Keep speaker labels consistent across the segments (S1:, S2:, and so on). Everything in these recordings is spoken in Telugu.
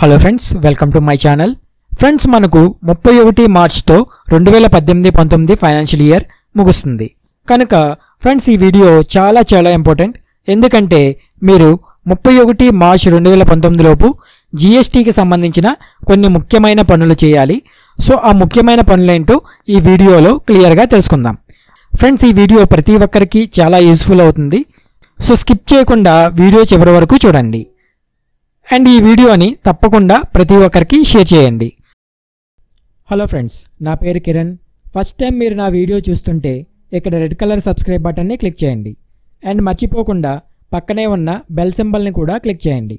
S1: hello friends welcome to my channel friends మనకు ముప్పై ఒకటి మార్చ్తో రెండు వేల పద్దెనిమిది పంతొమ్మిది ఫైనాన్షియల్ ఇయర్ ముగుస్తుంది కనుక ఫ్రెండ్స్ ఈ వీడియో చాలా చాలా ఇంపార్టెంట్ ఎందుకంటే మీరు ముప్పై ఒకటి మార్చ్ రెండు వేల పంతొమ్మిదిలోపు జీఎస్టీకి సంబంధించిన కొన్ని ముఖ్యమైన పనులు చేయాలి సో ఆ ముఖ్యమైన పనులేంటో ఈ వీడియోలో క్లియర్గా తెలుసుకుందాం ఫ్రెండ్స్ ఈ వీడియో ప్రతి ఒక్కరికి చాలా యూస్ఫుల్ అవుతుంది సో స్కిప్ చేయకుండా వీడియో చివరి వరకు చూడండి అండ్ ఈ వీడియోని తప్పకుండా ప్రతి ఒక్కరికి షేర్ చేయండి హలో ఫ్రెండ్స్ నా పేరు కిరణ్ ఫస్ట్ టైం మీరు నా వీడియో చూస్తుంటే ఇక్కడ రెడ్ కలర్ సబ్స్క్రైబ్ బటన్ని క్లిక్ చేయండి అండ్ మర్చిపోకుండా పక్కనే ఉన్న బెల్ సింబల్ని కూడా క్లిక్ చేయండి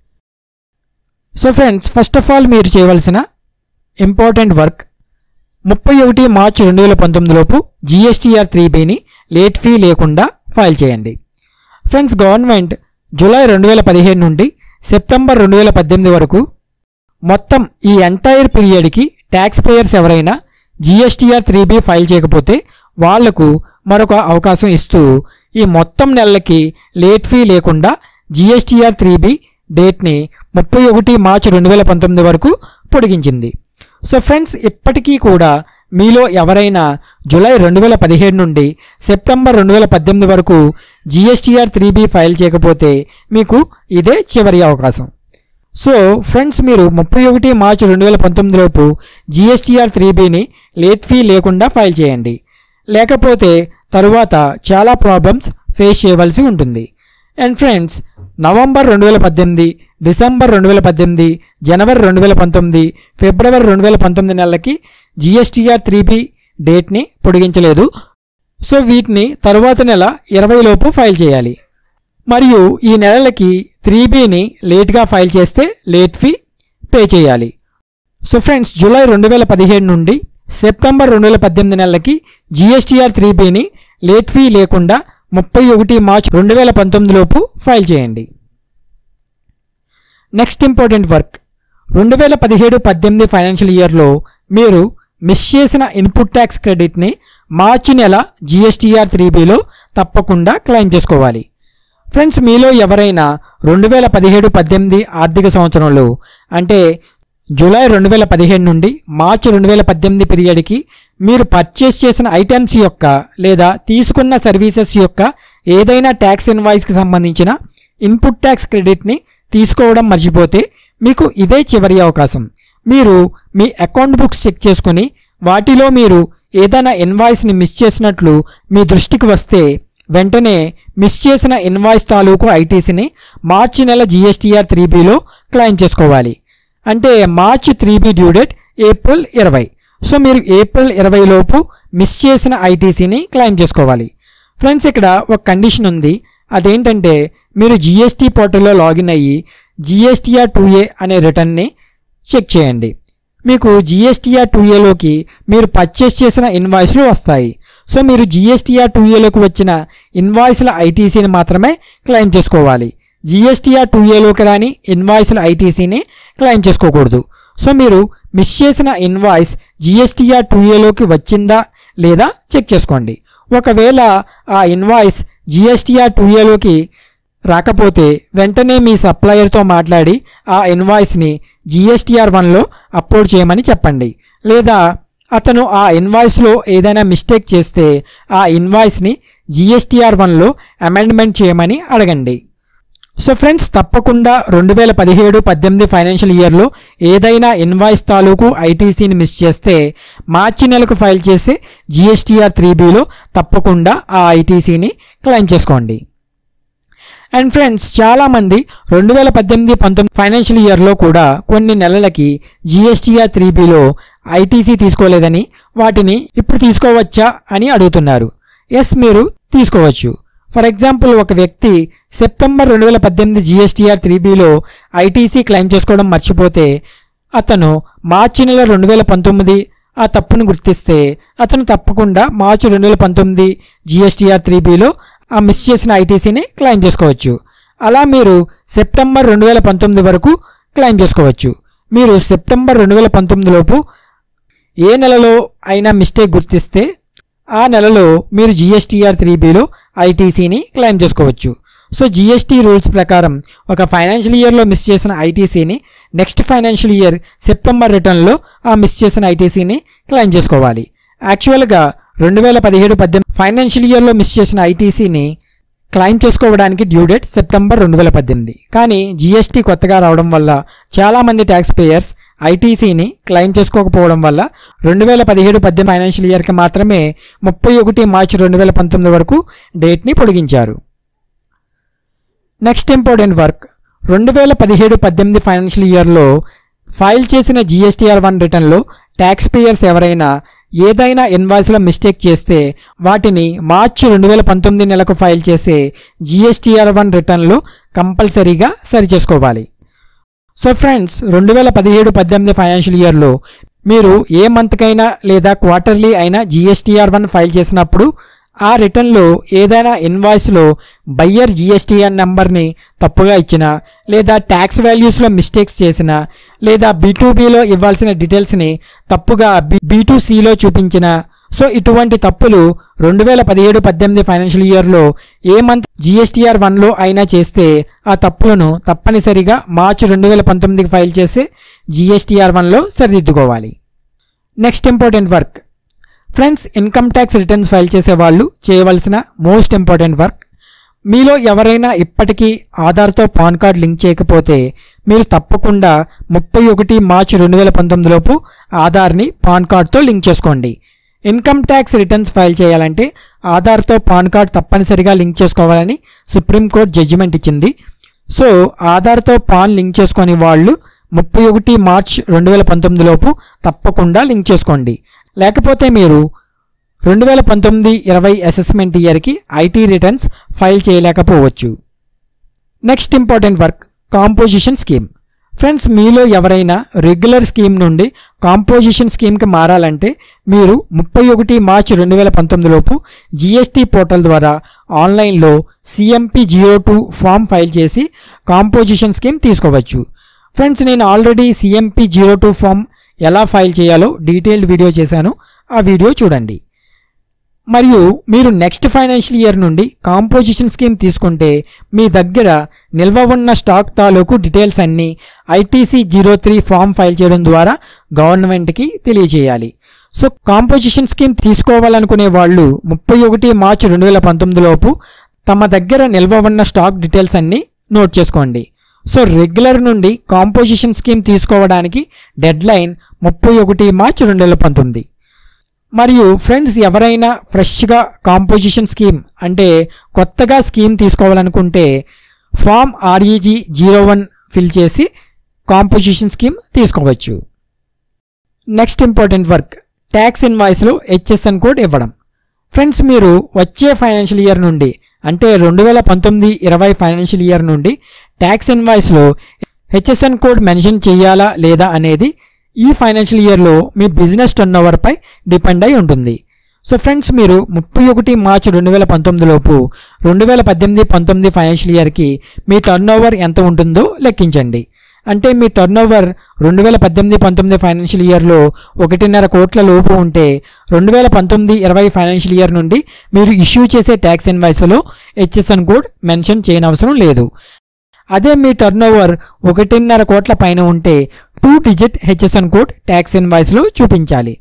S1: so friends first of all మీరు చేయవలసిన ఇంపార్టెంట్ వర్క్ ముప్పై ఒకటి మార్చ్ రెండు వేల పంతొమ్మిదిలోపు జిఎస్టీఆర్ త్రీ బిని లేట్ ఫీ లేకుండా ఫైల్ చేయండి ఫ్రెండ్స్ గవర్నమెంట్ జూలై రెండు వేల పదిహేను నుండి సెప్టెంబర్ రెండు వేల పద్దెనిమిది వరకు మొత్తం ఈ ఎంటైర్ పీరియడ్కి ట్యాక్స్ పేయర్స్ ఎవరైనా జిఎస్టీఆర్ త్రీ బి ఫైల్ చేయకపోతే వాళ్లకు మరొక అవకాశం ఇస్తూ ఈ మొత్తం నెలలకి లేట్ ఫీ లేకుండా జిఎస్టీఆర్ త్రీ బి డేట్ని ముప్పై ఒకటి మార్చి రెండు వేల పంతొమ్మిది వరకు పొడిగించింది సో ఫ్రెండ్స్ ఇప్పటికీ కూడా మీలో ఎవరైనా జూలై రెండు వేల పదిహేడు నుండి సెప్టెంబర్ రెండు వేల పద్దెనిమిది వరకు జిఎస్టీఆర్ త్రీ బి ఫైల్ చేయకపోతే మీకు ఇదే చివరి అవకాశం సో ఫ్రెండ్స్ మీరు ముప్పై ఒకటి మార్చి రెండు వేల పంతొమ్మిదిలోపు జిఎస్టీఆర్ త్రీ బిని లేట్ ఫీ లేకుండా ఫైల్ చేయండి లేకపోతే తరువాత చాలా ప్రాబ్లమ్స్ ఫేస్ చేయవలసి ఉంటుంది అండ్ ఫ్రెండ్స్ నవంబర్ రెండు వేల పద్దెనిమిది డిసెంబర్ రెండు వేల పద్దెనిమిది జనవరి రెండు వేల పంతొమ్మిది ఫిబ్రవరి రెండు వేల పంతొమ్మిది నెలలకి జిఎస్టీఆర్ త్రీ బి డేట్ని పొడిగించలేదు సో వీటిని తరువాత నెల ఇరవై లోపు ఫైల్ చేయాలి మరియు ఈ నెలలకి త్రీ బిని లేట్గా ఫైల్ చేస్తే లేట్ ఫీ పే చేయాలి సో ఫ్రెండ్స్ జూలై రెండు వేల పదిహేడు నుండి సెప్టెంబర్ రెండు వేల పద్దెనిమిది నెలలకి జిఎస్టీఆర్ త్రీ బిని లేట్ ఫీ లేకుండా ముప్పై ఒకటి మార్చ్ రెండు వేల పంతొమ్మిదిలోపు ఫైల్ చేయండి నెక్స్ట్ ఇంపార్టెంట్ వర్క్ రెండు వేల పదిహేడు పద్దెనిమిది ఫైనాన్షియల్ ఇయర్లో మీరు మిస్ చేసిన ఇన్పుట్ ట్యాక్స్ క్రెడిట్ని మార్చి నెల జిఎస్టీఆర్ త్రీ బిలో తప్పకుండా క్లెయిమ్ చేసుకోవాలి ఫ్రెండ్స్ మీలో ఎవరైనా రెండు వేల పదిహేడు పద్దెనిమిది ఆర్థిక సంవత్సరంలో అంటే జూలై రెండు వేల పదిహేడు నుండి మార్చి రెండు వేల పద్దెనిమిది పీరియడ్కి మీరు పర్చేస్ చేసిన ఐటమ్స్ యొక్క లేదా తీసుకున్న సర్వీసెస్ యొక్క ఏదైనా ట్యాక్స్ ఇన్వాయిస్కి సంబంధించిన ఇన్పుట్ ట్యాక్స్ క్రెడిట్ని తీసుకోవడం మర్చిపోతే మీకు ఇదే చివరి అవకాశం మీరు మీ అకౌంట్ బుక్స్ చెక్ చేసుకొని వాటిలో మీరు ఏదైనా ఇన్వాయిస్ని మిస్ చేసినట్లు మీ దృష్టికి వస్తే వెంటనే మిస్ చేసిన ఇన్వాయిస్ తాలూకు ఐటీసీని మార్చి నెల జిఎస్టీఆర్ త్రీ బిలో క్లెయిమ్ చేసుకోవాలి అంటే March three B due date April ఇరవై సో మీరు ఏప్రిల్ ఇరవై లోపు మిస్ చేసిన ఐటీసీని క్లెయిమ్ చేసుకోవాలి ఫ్రెండ్స్ ఇక్కడ ఒక కండిషన్ ఉంది అదేంటంటే మీరు జిఎస్టీ పోర్టల్లో లాగిన్ అయ్యి జిఎస్టీఆర్ టూ ఏ అనే రిటర్న్ని చెక్ చేయండి మీకు జిఎస్టీఆర్ టూ ఏలోకి మీరు పర్చేస్ చేసిన ఇన్వాయిస్లు వస్తాయి సో మీరు జిఎస్టీఆర్ టూ ఏలోకి వచ్చిన ఇన్వాయిస్ల ఐటీసీని మాత్రమే క్లెయిమ్ చేసుకోవాలి జిఎస్టీఆర్ టూ ఏలోకి రాని ఇన్వాయిస్ల ఐటీసీని క్లెయిమ్ చేసుకోకూడదు సో మీరు మిస్ చేసిన ఇన్వాయిస్ జిఎస్టీఆర్ టూ ఏలోకి వచ్చిందా లేదా చెక్ చేసుకోండి ఒకవేళ ఆ ఇన్వాయిస్ జిఎస్టీఆర్ టూ ఏలోకి రాకపోతే వెంటనే మీ సప్లయర్తో మాట్లాడి ఆ ఇన్వాయిస్ని జిఎస్టీఆర్ వన్లో అప్లోడ్ చేయమని చెప్పండి లేదా అతను ఆ ఇన్వాయిస్లో ఏదైనా మిస్టేక్ చేస్తే ఆ ఇన్వాయిస్ని జిఎస్టీఆర్ వన్లో అమెండ్మెంట్ చేయమని అడగండి సో ఫ్రెండ్స్ తప్పకుండా రెండు వేల పదిహేడు పద్దెనిమిది ఫైనాన్షియల్ ఇయర్లో ఏదైనా ఇన్వాయిస్ తాలూకు ఐటీసీని మిస్ చేస్తే మార్చి నెలకు ఫైల్ చేసే జిఎస్టీఆర్ త్రీ బిలో తప్పకుండా ఆ ఐటీసీని క్లెయిమ్ చేసుకోండి అండ్ ఫ్రెండ్స్ చాలామంది రెండు వేల పద్దెనిమిది పంతొమ్మిది ఫైనాన్షియల్ ఇయర్లో కూడా కొన్ని నెలలకి జిఎస్టీఆర్ త్రీ బిలో ఐటీసీ తీసుకోలేదని వాటిని ఇప్పుడు తీసుకోవచ్చా అని అడుగుతున్నారు ఎస్ మీరు తీసుకోవచ్చు ఫర్ ఎగ్జాంపుల్ ఒక వ్యక్తి సెప్టెంబర్ రెండు వేల పద్దెనిమిది జిఎస్టీఆర్ త్రీ బిలో ఐటీసీ క్లెయిమ్ చేసుకోవడం మర్చిపోతే అతను మార్చి నెల రెండు వేల పంతొమ్మిది ఆ తప్పును గుర్తిస్తే అతను తప్పకుండా మార్చి రెండు వేల పంతొమ్మిది జిఎస్టీఆర్ త్రీ బిలో ఆ మిస్ చేసిన ఐటీసీని క్లెయిమ్ చేసుకోవచ్చు అలా మీరు సెప్టెంబర్ రెండు వేల పంతొమ్మిది వరకు క్లెయిమ్ చేసుకోవచ్చు మీరు సెప్టెంబర్ రెండు వేల పంతొమ్మిదిలోపు ఏ నెలలో అయినా మిస్టేక్ గుర్తిస్తే ఆ నెలలో మీరు జిఎస్టీఆర్ త్రీ బిలో ఐటీసీని క్లెయిమ్ చేసుకోవచ్చు సో జిఎస్టీ రూల్స్ ప్రకారం ఒక ఫైనాన్షియల్ ఇయర్లో మిస్ చేసిన ఐటీసీని నెక్స్ట్ ఫైనాన్షియల్ ఇయర్ సెప్టెంబర్ రిటర్న్లో ఆ మిస్ చేసిన ఐటీసీని క్లెయిమ్ చేసుకోవాలి యాక్చువల్గా రెండు వేల పదిహేడు పద్దెనిమిది ఫైనాన్షియల్ ఇయర్లో మిస్ చేసిన ఐటీసీని క్లెయిమ్ చేసుకోవడానికి డ్యూ డేట్ సెప్టెంబర్ రెండు వేల పద్దెనిమిది కానీ జీఎస్టీ కొత్తగా రావడం వల్ల చాలామంది ట్యాక్స్ పేయర్స్ ఐటీసీని క్లెయిమ్ చేసుకోకపోవడం వల్ల రెండు వేల పదిహేడు పద్దెనిమిది ఫైనాన్షియల్ ఇయర్కి మాత్రమే ముప్పై ఒకటి మార్చి రెండు వేల పంతొమ్మిది వరకు డేట్ని పొడిగించారు నెక్స్ట్ ఇంపార్టెంట్ వర్క్ రెండు వేల పదిహేడు పద్దెనిమిది ఫైనాన్షియల్ ఇయర్లో ఫైల్ చేసిన జిఎస్టీఆర్ వన్ రిటర్న్లో ట్యాక్స్ పేయర్స్ ఎవరైనా ఏదైనా ఇన్వాయిస్లో మిస్టేక్ చేస్తే వాటిని మార్చి రెండు వేల పంతొమ్మిది నెలకు ఫైల్ చేసే జిఎస్టీఆర్ వన్ రిటర్న్లో కంపల్సరీగా సరిచేసుకోవాలి సో ఫ్రెండ్స్ రెండు వేల పదిహేడు పద్దెనిమిది ఫైనాన్షియల్ ఇయర్లో మీరు ఏ మంత్కైనా లేదా క్వార్టర్లీ అయినా జిఎస్టీఆర్ వన్ ఫైల్ చేసినప్పుడు ఆ రిటర్న్లో ఏదైనా ఇన్వాయిస్లో బయ్యర్ జిఎస్టీఆర్ నెంబర్ని తప్పుగా ఇచ్చినా లేదా ట్యాక్స్ వాల్యూస్లో మిస్టేక్స్ చేసినా లేదా బీటూబీలో ఇవ్వాల్సిన డీటెయిల్స్ని తప్పుగా బీ టూ సిలో చూపించిన సో ఇటువంటి తప్పులు రెండు వేల పదిహేడు పద్దెనిమిది ఫైనాన్షియల్ ఇయర్లో ఏ మంత్ జిఎస్టీఆర్ వన్లో అయినా చేస్తే ఆ తప్పులను తప్పనిసరిగా మార్చి రెండు వేల పంతొమ్మిదికి ఫైల్ చేసి జిఎస్టీఆర్ వన్లో సరిదిద్దుకోవాలి next important work friends income tax returns file చేసే వాళ్ళు చేయవలసిన మోస్ట్ ఇంపార్టెంట్ వర్క్ మీలో ఎవరైనా ఇప్పటికీ ఆధార్తో పాన్ కార్డ్ లింక్ చేయకపోతే మీరు తప్పకుండా ముప్పై ఒకటి మార్చి రెండు వేల పంతొమ్మిదిలోపు ఆధార్ని పాన్ కార్డ్తో లింక్ చేసుకోండి ఇన్కమ్ ట్యాక్స్ రిటర్న్స్ ఫైల్ చేయాలంటే ఆధార్తో పాన్ కార్డ్ తప్పనిసరిగా లింక్ చేసుకోవాలని సుప్రీంకోర్టు జడ్జిమెంట్ ఇచ్చింది సో ఆధార్తో పాన్ లింక్ చేసుకొని వాళ్ళు ముప్పై ఒకటి మార్చ్ రెండు వేల పంతొమ్మిదిలోపు తప్పకుండా లింక్ చేసుకోండి లేకపోతే మీరు రెండు వేల పంతొమ్మిది ఇరవై అసెస్మెంట్ ఇయర్కి ఐటీ రిటర్న్స్ ఫైల్ చేయలేకపోవచ్చు next important work composition scheme friends మీలో ఎవరైనా రెగ్యులర్ స్కీమ్ నుండి కాంపోజిషన్ స్కీమ్కి మారాలంటే మీరు ముప్పై ఒకటి మార్చి రెండు వేల పంతొమ్మిదిలోపు జిఎస్టీ పోర్టల్ ద్వారా ఆన్లైన్లో CMP zero two form file చేసి కాంపోజిషన్ స్కీమ్ తీసుకోవచ్చు ఫ్రెండ్స్ నేను already CMP zero two form ఎలా ఫైల్ చేయాలో డీటెయిల్డ్ వీడియో చేశాను ఆ వీడియో చూడండి మరియు మీరు నెక్స్ట్ ఫైనాన్షియల్ ఇయర్ నుండి కాంపోజిషన్ స్కీమ్ తీసుకుంటే మీ దగ్గర నిల్వ ఉన్న స్టాక్ తాలూకు డీటెయిల్స్ అన్నీ ITC zero three form file చేయడం ద్వారా గవర్నమెంట్కి తెలియజేయాలి సో కాంపోజిషన్ స్కీమ్ తీసుకోవాలనుకునే వాళ్ళు ముప్పై ఒకటి మార్చి రెండు వేల పంతొమ్మిదిలోపు తమ దగ్గర నిల్వ ఉన్న స్టాక్ డీటెయిల్స్ అన్నీ నోట్ చేసుకోండి సో రెగ్యులర్ నుండి కాంపోజిషన్ స్కీమ్ తీసుకోవడానికి డెడ్ లైన్ ముప్పై ఒకటి మార్చి రెండు వేల పంతొమ్మిది మరియు ఫ్రెండ్స్ ఎవరైనా ఫ్రెష్గా కాంపోజిషన్ స్కీమ్ అంటే కొత్తగా స్కీమ్ తీసుకోవాలనుకుంటే form REG zero one fill చేసి కాంపోజిషన్ స్కీమ్ తీసుకోవచ్చు నెక్స్ట్ ఇంపార్టెంట్ వర్క్ ట్యాక్స్ ఇన్వాయిస్లో హెచ్ఎస్ఎన్ కోడ్ ఇవ్వడం ఫ్రెండ్స్ మీరు వచ్చే ఫైనాన్షియల్ ఇయర్ నుండి అంటే రెండు వేల పంతొమ్మిది ఇరవై ఫైనాన్షియల్ ఇయర్ నుండి ట్యాక్స్ ఇన్వాయిస్లో హెచ్ఎస్ఎన్ కోడ్ మెన్షన్ చేయాలా లేదా అనేది ఈ ఫైనాన్షియల్ ఇయర్లో మీ బిజినెస్ టర్న్ ఓవర్పై డిపెండ్ అయి ఉంటుంది సో ఫ్రెండ్స్ మీరు ముప్పై ఒకటి మార్చి రెండు వేల పంతొమ్మిదిలోపు రెండు వేల పద్దెనిమిది పంతొమ్మిది ఫైనాన్షియల్ ఇయర్కి మీ టర్న్ ఓవర్ ఎంత ఉంటుందో లెక్కించండి అంటే మీ టర్న్ ఓవర్ రెండు వేల పద్దెనిమిది పంతొమ్మిది ఫైనాన్షియల్ ఇయర్లో ఒకటిన్నర కోట్ల లోపు ఉంటే రెండు వేల పంతొమ్మిది ఇరవై ఫైనాన్షియల్ ఇయర్ నుండి మీరు ఇష్యూ చేసే ట్యాక్స్ ఇన్వాయిస్లో హెచ్ఎస్ఎన్ కోడ్ మెన్షన్ చేయనవసరం లేదు అదే మీ టర్న్ ఓవర్ ఒకటిన్నర కోట్ల పైన ఉంటే two digit HSN code tax ఇన్వాయిస్లో చూపించాలి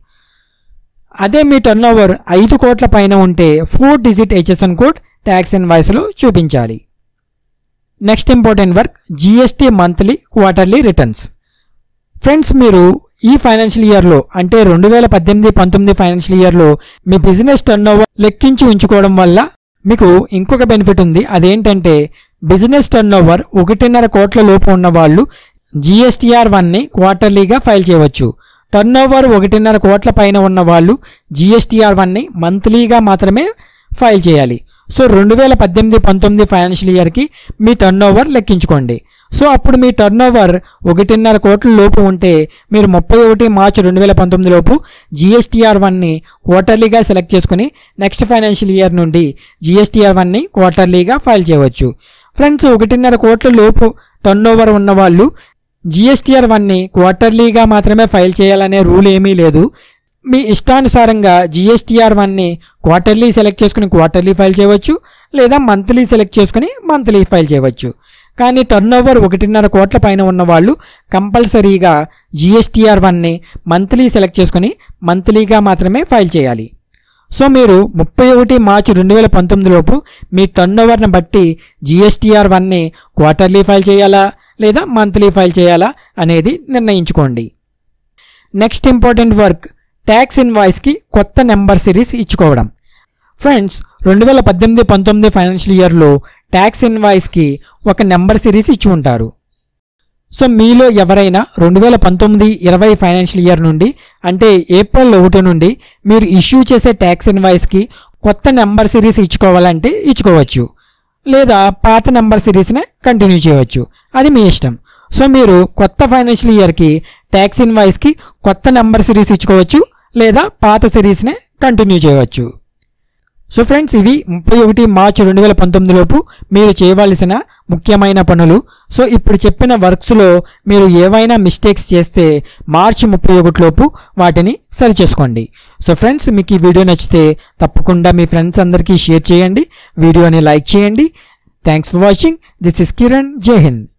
S1: అదే మీ టర్న్ ఓవర్ ఐదు కోట్ల పైన ఉంటే four digit HSN code tax ఇన్వాయిస్లో చూపించాలి next important work GST monthly quarterly returns friends మీరు ఈ ఫైనాన్షియల్ ఇయర్లో అంటే రెండు వేల పద్దెనిమిది పంతొమ్మిది ఫైనాన్షియల్ ఇయర్లో మీ బిజినెస్ టర్న్ ఓవర్ లెక్కించి ఉంచుకోవడం వల్ల మీకు ఇంకొక బెనిఫిట్ ఉంది అదేంటంటే బిజినెస్ టర్న్ ఓవర్ ఒకటిన్నర కోట్ల లోపు ఉన్న వాళ్ళు జిఎస్టీఆర్ వన్ని క్వార్టర్లీగా ఫైల్ చేయవచ్చు టర్న్ ఓవర్ ఒకటిన్నర కోట్ల పైన ఉన్న వాళ్ళు జిఎస్టీఆర్ వన్ని మంత్లీగా మాత్రమే ఫైల్ చేయాలి సో రెండు వేల పద్దెనిమిది పంతొమ్మిది ఫైనాన్షియల్ ఇయర్కి మీ టర్న్ ఓవర్ లెక్కించుకోండి సో అప్పుడు మీ టర్న్ ఓవర్ ఒకటిన్నర కోట్ల లోపు ఉంటే మీరు ముప్పై ఒకటి మార్చి రెండు వేల పంతొమ్మిది లోపు జిఎస్టీఆర్ వన్ని క్వార్టర్లీగా సెలెక్ట్ చేసుకుని నెక్స్ట్ ఫైనాన్షియల్ ఇయర్ నుండి జిఎస్టీఆర్ వన్ని క్వార్టర్లీగా ఫైల్ చేయవచ్చు ఫ్రెండ్స్ ఒకటిన్నర కోట్ల లోపు టర్న్ ఓవర్ ఉన్న వాళ్ళు జిఎస్టీఆర్ వన్ని క్వార్టర్లీగా మాత్రమే ఫైల్ చేయాలనే రూల్ ఏమీ లేదు మీ ఇష్టానుసారంగా జిఎస్టీఆర్ వన్ని క్వార్టర్లీ సెలెక్ట్ చేసుకుని క్వార్టర్లీ ఫైల్ చేయవచ్చు లేదా మంత్లీ సెలెక్ట్ చేసుకుని మంత్లీ ఫైల్ చేయవచ్చు కానీ టర్న్ ఓవర్ ఒకటిన్నర కోట్ల పైన ఉన్న వాళ్ళు కంపల్సరీగా జిఎస్టీఆర్ వన్ని మంత్లీ సెలెక్ట్ చేసుకుని మంత్లీగా మాత్రమే ఫైల్ చేయాలి సో మీరు ముప్పై ఒకటి మార్చి రెండు వేల పంతొమ్మిదిలోపు మీ టర్న్ ఓవర్ని బట్టి జిఎస్టీఆర్ వన్ని క్వార్టర్లీ ఫైల్ చేయాలా లేదా మంత్లీ ఫైల్ చేయాలా అనేది నిర్ణయించుకోండి నెక్స్ట్ ఇంపార్టెంట్ వర్క్ ట్యాక్స్ ఇన్వాయిస్కి కొత్త నెంబర్ సిరీస్ ఇచ్చుకోవడం ఫ్రెండ్స్ రెండు వేల పద్దెనిమిది పంతొమ్మిది ఫైనాన్షియల్ ఇయర్లో ట్యాక్స్ ఇన్వాయిస్కి ఒక నెంబర్ సిరీస్ ఇచ్చి ఉంటారు సో మీలో ఎవరైనా రెండు వేల పంతొమ్మిది ఇరవై ఫైనాన్షియల్ ఇయర్ నుండి అంటే ఏప్రిల్ ఒకటి నుండి మీరు ఇష్యూ చేసే ట్యాక్స్ ఇన్వాయిస్కి కొత్త నెంబర్ సిరీస్ ఇచ్చుకోవాలంటే ఇచ్చుకోవచ్చు లేదా పాత నెంబర్ సిరీస్నే కంటిన్యూ చేయవచ్చు అది మీ ఇష్టం సో మీరు కొత్త ఫైనాన్షియల్ ఇయర్కి ట్యాక్స్ ఇన్వాయిస్కి కొత్త నెంబర్ సిరీస్ ఇచ్చుకోవచ్చు లేదా పాత సిరీస్నే కంటిన్యూ చేయవచ్చు సో ఫ్రెండ్స్ ఇవి ముప్పై ఒకటి మార్చి రెండు వేల పంతొమ్మిదిలోపు మీరు చేయవలసిన ముఖ్యమైన పనులు సో ఇప్పుడు చెప్పిన వర్క్స్లో మీరు ఏవైనా మిస్టేక్స్ చేస్తే మార్చి ముప్పై ఒకటిలోపు వాటిని సరి చేసుకోండి సో ఫ్రెండ్స్ మీకు ఈ వీడియో నచ్చితే తప్పకుండా మీ ఫ్రెండ్స్ అందరికీ షేర్ చేయండి వీడియోని లైక్ చేయండి thanks for watching this is Kiran జై హింద్